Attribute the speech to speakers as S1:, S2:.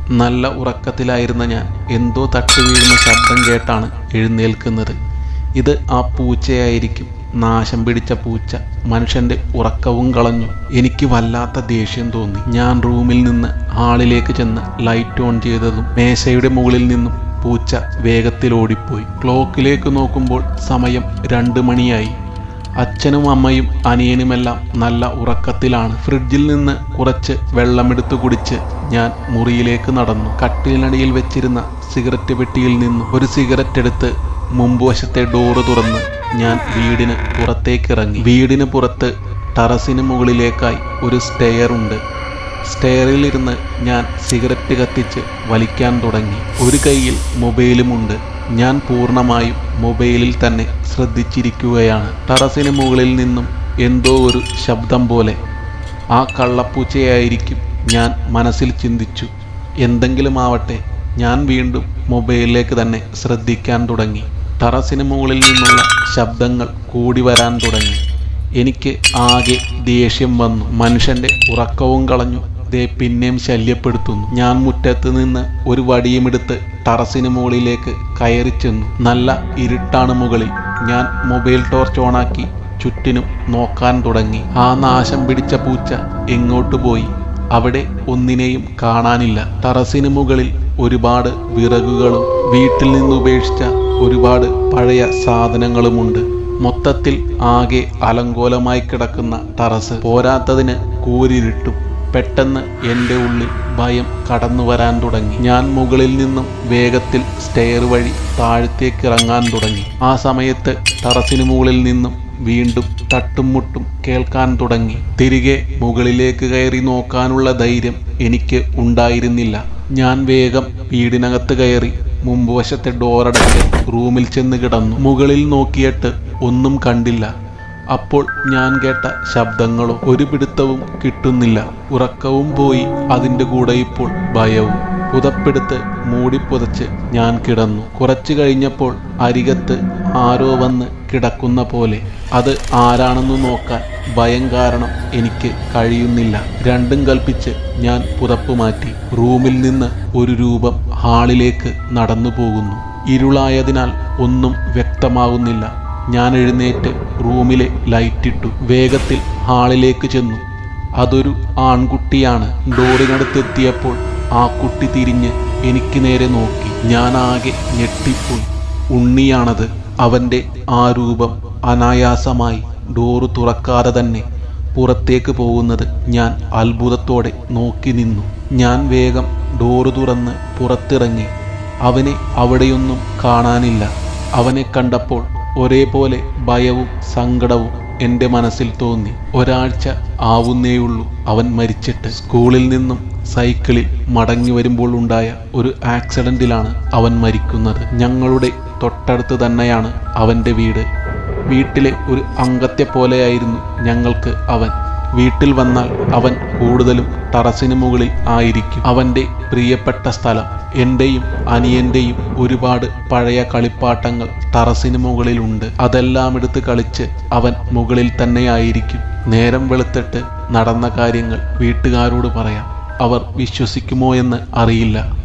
S1: നല്ല ഉറക്കത്തിലായിരുന്ന ഞാൻ എന്തോ തട്ടി വീഴുന്ന ശബ്ദം കേട്ടാണ് എഴുന്നേൽക്കുന്നത് ഇത് ആ പൂച്ചയായിരിക്കും നാശം പിടിച്ച പൂച്ച മനുഷ്യന്റെ ഉറക്കവും കളഞ്ഞു എനിക്ക് വല്ലാത്ത ദേഷ്യം തോന്നി ഞാൻ റൂമിൽ നിന്ന് ഹാളിലേക്ക് ചെന്ന് ലൈറ്റ് ഓൺ ചെയ്തതും മേശയുടെ മുകളിൽ നിന്നും പൂച്ച വേഗത്തിൽ ഓടിപ്പോയി ക്ലോക്കിലേക്ക് നോക്കുമ്പോൾ സമയം രണ്ട് മണിയായി അച്ഛനും അമ്മയും അനിയനുമെല്ലാം നല്ല ഉറക്കത്തിലാണ് ഫ്രിഡ്ജിൽ നിന്ന് കുറച്ച് വെള്ളമെടുത്തു കുടിച്ച് ഞാൻ മുറിയിലേക്ക് നടന്നു കട്ടിലിനടിയിൽ വെച്ചിരുന്ന സിഗരറ്റ് പെട്ടിയിൽ നിന്നും ഒരു സിഗരറ്റ് എടുത്ത് മുമ്പുവശത്തെ ഡോറ് തുറന്ന് ഞാൻ വീടിന് പുറത്തേക്കിറങ്ങി വീടിന് പുറത്ത് ടെറസിന് മുകളിലേക്കായി ഒരു സ്റ്റെയർ ഉണ്ട് സ്റ്റെയറിലിരുന്ന് ഞാൻ സിഗരറ്റ് കത്തിച്ച് വലിക്കാൻ തുടങ്ങി ഒരു കൈയിൽ മൊബൈലുമുണ്ട് ഞാൻ പൂർണ്ണമായും മൊബൈലിൽ തന്നെ ശ്രദ്ധിച്ചിരിക്കുകയാണ് ടെറസിന് മുകളിൽ നിന്നും എന്തോ ഒരു ശബ്ദം പോലെ ആ കള്ളപ്പൂച്ചയായിരിക്കും ഞാൻ മനസ്സിൽ ചിന്തിച്ചു എന്തെങ്കിലും ആവട്ടെ ഞാൻ വീണ്ടും മൊബൈലിലേക്ക് തന്നെ ശ്രദ്ധിക്കാൻ തുടങ്ങി ടെറസിന് മുകളിൽ നിന്നുള്ള ശബ്ദങ്ങൾ കൂടി വരാൻ തുടങ്ങി എനിക്ക് ആകെ ദേഷ്യം വന്നു മനുഷ്യന്റെ ഉറക്കവും കളഞ്ഞു ദേ പിന്നെയും ശല്യപ്പെടുത്തുന്നു ഞാൻ മുറ്റത്ത് നിന്ന് ഒരു വടിയുമെടുത്ത് ടെറസിന് മുകളിലേക്ക് കയറി ചെന്നു നല്ല ഇരുട്ടാണ് മുകളിൽ ഞാൻ മൊബൈൽ ടോർച്ച് ഓണാക്കി ചുറ്റിനും നോക്കാൻ തുടങ്ങി ആ നാശം പിടിച്ച പൂച്ച എങ്ങോട്ട് പോയി അവിടെ ഒന്നിനെയും കാണാനില്ല ടെറസിന് മുകളിൽ ഒരുപാട് വിറകുകളും വീട്ടിൽ നിന്ന് ഉപേക്ഷിച്ച ഒരുപാട് പഴയ സാധനങ്ങളുമുണ്ട് മൊത്തത്തിൽ ആകെ അലങ്കോലമായി കിടക്കുന്ന ടെറസ് പോരാത്തതിന് കൂരിരുട്ടും പെട്ടെന്ന് എൻ്റെ ഉള്ളിൽ ഭയം കടന്നു വരാൻ തുടങ്ങി ഞാൻ മുകളിൽ നിന്നും വേഗത്തിൽ സ്റ്റെയർ വഴി താഴത്തേക്ക് ഇറങ്ങാൻ തുടങ്ങി ആ സമയത്ത് ടെറസിന് മുകളിൽ നിന്നും വീണ്ടും തട്ടും മുട്ടും കേൾക്കാൻ തുടങ്ങി തിരികെ മുകളിലേക്ക് കയറി നോക്കാനുള്ള ധൈര്യം എനിക്ക് ഉണ്ടായിരുന്നില്ല ഞാൻ വേഗം വീടിനകത്ത് കയറി മുമ്പ് വശത്തെ ഡോറടച്ച് റൂമിൽ ചെന്ന് കിടന്നു മുകളിൽ നോക്കിയിട്ട് ഒന്നും കണ്ടില്ല അപ്പോൾ ഞാൻ കേട്ട ശബ്ദങ്ങളോ ഒരു പിടുത്തവും കിട്ടുന്നില്ല ഉറക്കവും പോയി അതിൻ്റെ കൂടെ ഇപ്പോൾ ഭയവും പുതപ്പെടുത്ത് മൂടിപ്പുതച്ച് ഞാൻ കിടന്നു കുറച്ചു കഴിഞ്ഞപ്പോൾ അരികത്ത് ആരോ വന്ന് കിടക്കുന്ന പോലെ അത് ആരാണെന്ന് നോക്കാൻ ഭയം കാരണം എനിക്ക് കഴിയുന്നില്ല രണ്ടും കൽപ്പിച്ച് ഞാൻ പുതപ്പ് മാറ്റി റൂമിൽ നിന്ന് ഒരു രൂപം ഹാളിലേക്ക് നടന്നു പോകുന്നു ഇരുളായതിനാൽ ഒന്നും വ്യക്തമാകുന്നില്ല ഞാൻ എഴുന്നേറ്റ് റൂമിലെ ലൈറ്റിട്ടു വേഗത്തിൽ ഹാളിലേക്ക് ചെന്നു അതൊരു ആൺകുട്ടിയാണ് ഡോറിനടുത്തെത്തിയപ്പോൾ ആ കുട്ടി തിരിഞ്ഞ് എനിക്ക് നേരെ നോക്കി ഞാൻ ആകെ ഞെട്ടിപ്പോയി ഉണ്ണിയാണത് അവൻ്റെ ആ രൂപം അനായാസമായി ഡോറ് തുറക്കാതെ തന്നെ പുറത്തേക്ക് പോകുന്നത് ഞാൻ അത്ഭുതത്തോടെ നോക്കി നിന്നു ഞാൻ വേഗം ഡോറ് തുറന്ന് പുറത്തിറങ്ങി അവനെ അവിടെയൊന്നും കാണാനില്ല അവനെ കണ്ടപ്പോൾ ഒരേപോലെ ഭയവും സങ്കടവും എൻ്റെ മനസ്സിൽ തോന്നി ഒരാഴ്ച ആവുന്നേയുള്ളൂ അവൻ മരിച്ചിട്ട് സ്കൂളിൽ നിന്നും സൈക്കിളിൽ മടങ്ങി വരുമ്പോൾ ഉണ്ടായ ഒരു ആക്സിഡന്റിലാണ് അവൻ മരിക്കുന്നത് ഞങ്ങളുടെ തൊട്ടടുത്ത് തന്നെയാണ് അവൻ്റെ വീട് വീട്ടിലെ ഒരു അംഗത്തെ പോലെയായിരുന്നു ഞങ്ങൾക്ക് അവൻ വീട്ടിൽ വന്നാൽ അവൻ കൂടുതലും ടെറസിന് മുകളിൽ ആയിരിക്കും അവൻ്റെ പ്രിയപ്പെട്ട സ്ഥലം എൻ്റെയും അനിയൻ്റെയും ഒരുപാട് പഴയ കളിപ്പാട്ടങ്ങൾ ടെറസിന് മുകളിലുണ്ട് അതെല്ലാം എടുത്ത് കളിച്ച് അവൻ മുകളിൽ തന്നെയായിരിക്കും നേരം വെളുത്തിട്ട് നടന്ന കാര്യങ്ങൾ വീട്ടുകാരോട് പറയാം അവർ വിശ്വസിക്കുമോ എന്ന് അറിയില്ല